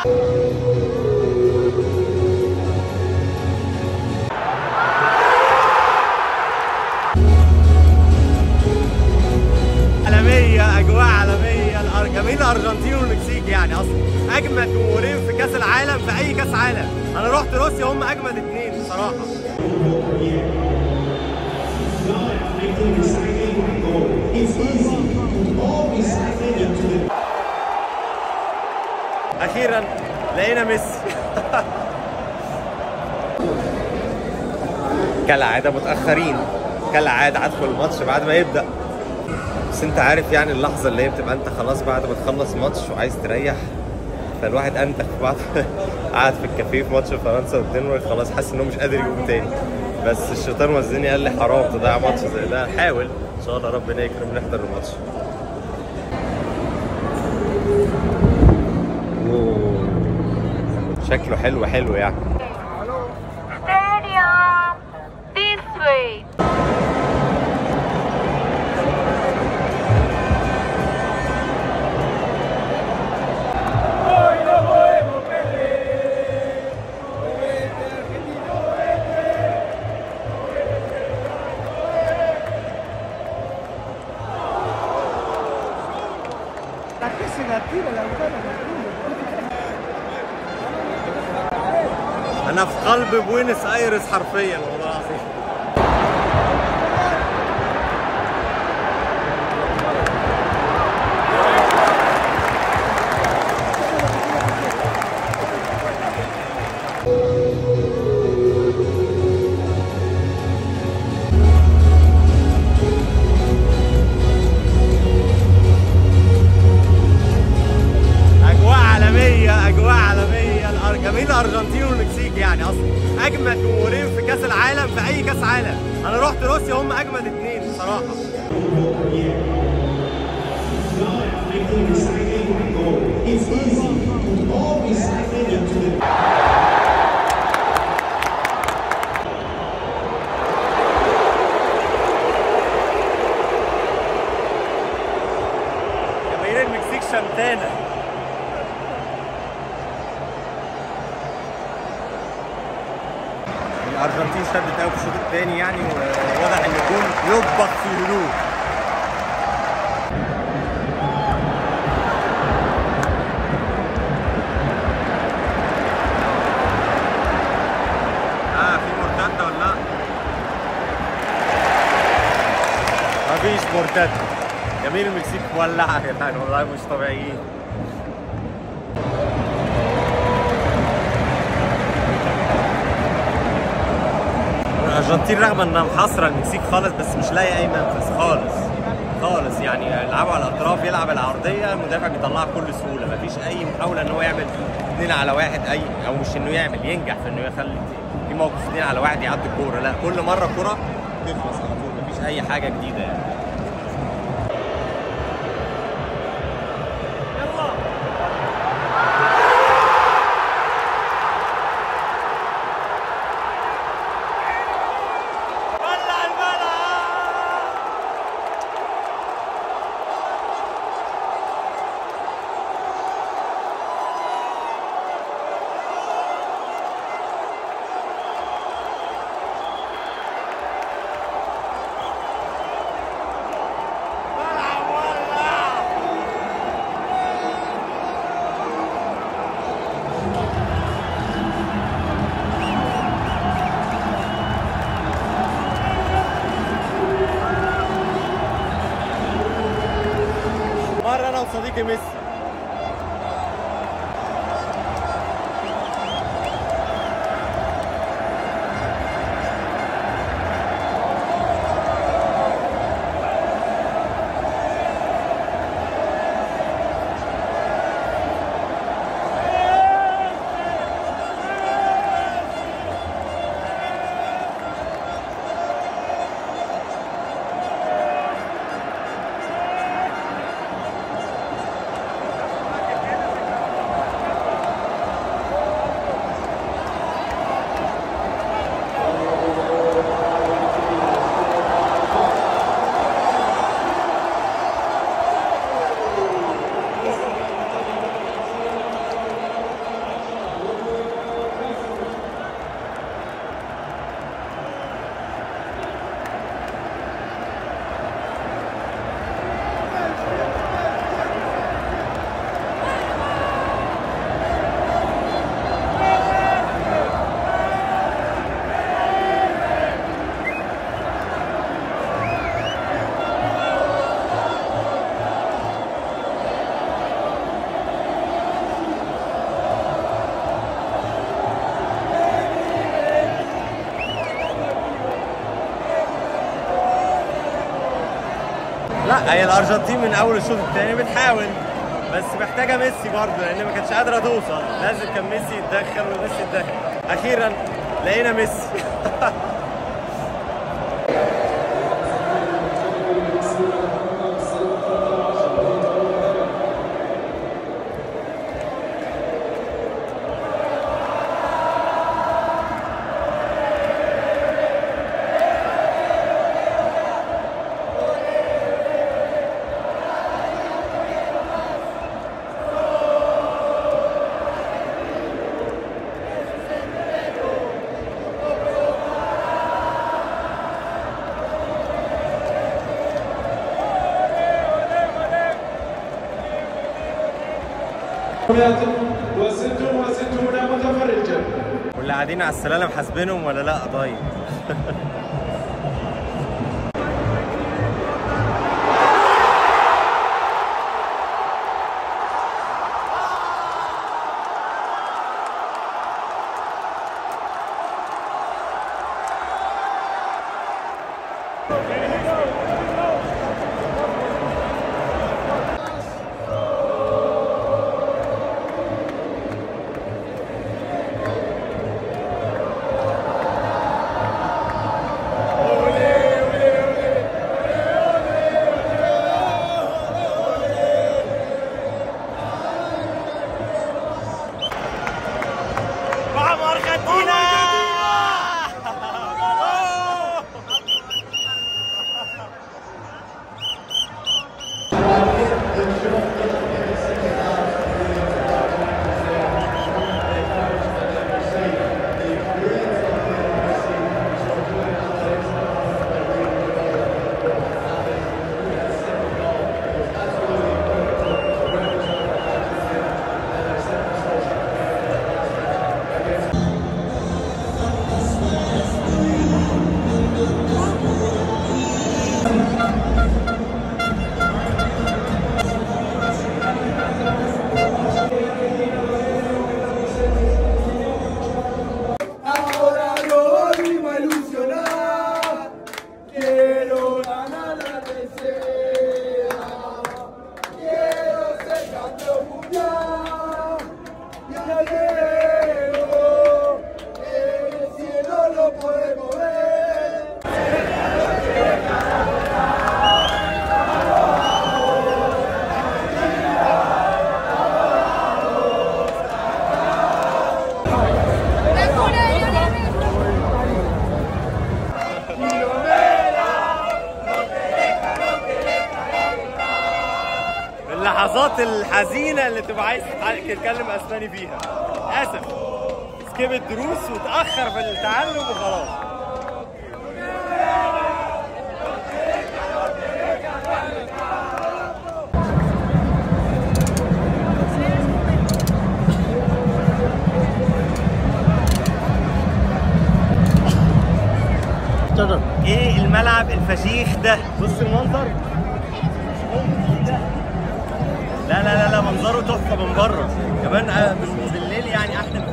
عالمية أجواء عالمية الأر- جميل الأرجنتين والمكسيك يعني أصلا أجمد جمهورين في كأس العالم في أي كأس عالم أنا رحت روسيا هم أجمد اتنين بصراحة أخيرا لقينا ميسي كالعادة متأخرين كالعادة هدخل الماتش بعد ما يبدأ بس انت عارف يعني اللحظة اللي هي بتبقى انت خلاص بعد ما تخلص ماتش وعايز تريح فالواحد انتخ بعد قعد في الكافيه في ماتش فرنسا والدنمارك خلاص حاسس انه مش قادر يقوم تاني بس الشيطان وزني قال لي حرام تضيع ماتش زي ده حاول ان شاء الله ربنا يكرم نحضر الماتش أوه. شكله حلو حلو يعني Stadium! This way! La che se la tira la ucrania انا في قلب بوينس ايرس حرفيا والله العظيم اجواء عالميه اجواء عالميه الأر- جميل الارجنتين والمكسيك يعني اصلا اجمد جمهورين في كاس العالم في اي كاس عالم انا رحت روسيا هم اجمد اتنين بصراحه جماهير المكسيك شمتانه الارجنتين شدت قوي في الشوط الثاني يعني وواضح ان الجول يطبخ في هدوء اه في مرتده ولا لا؟ مفيش مرتده جميل المكسيك مولعه يا جدعان والله مش طبيعيين الارجنتين رغم انها محاصره المكسيك خالص بس مش لاقي اي منفذ خالص خالص يعني يلعبوا على الاطراف يلعب العرضيه المدافع بيطلعها بكل سهوله مفيش اي محاوله ان هو يعمل اثنين على واحد اي او مش انه يعمل ينجح في انه يخلي في موقف اثنين على واحد يعدي الكوره لا كل مره كوره تخلص على طول مفيش اي حاجه جديده يعني ولع الملعب ملعب ولع مرة أنا وصديقي ميسي هي الارجنتين من اول الشوط الثاني بتحاول بس محتاجه ميسي برضه لان ما كانتش قادره توصل لازم كان ميسي يتدخل وميسي يتدخل اخيرا لقينا ميسي وستون وستون متفرجا واللي قاعدين على السلالم حاسبينهم ولا لا طيب ¡Vamos Argentina! Ahora yo vivo a ilusionar. Quiero ganar la tercera. Quiero ser campeón mundial. Y el cielo, el cielo lo podemos ver. اللحظات الحزينة اللي تبقى عايز تتع- تتكلم اسباني فيها اسف سكيب الدروس وتأخر في التعلم وخلاص ايه الملعب الفشيخ ده بص المنظر لا لا لا لا منظره تحفه من بره كمان آه، بالليل يعني احلى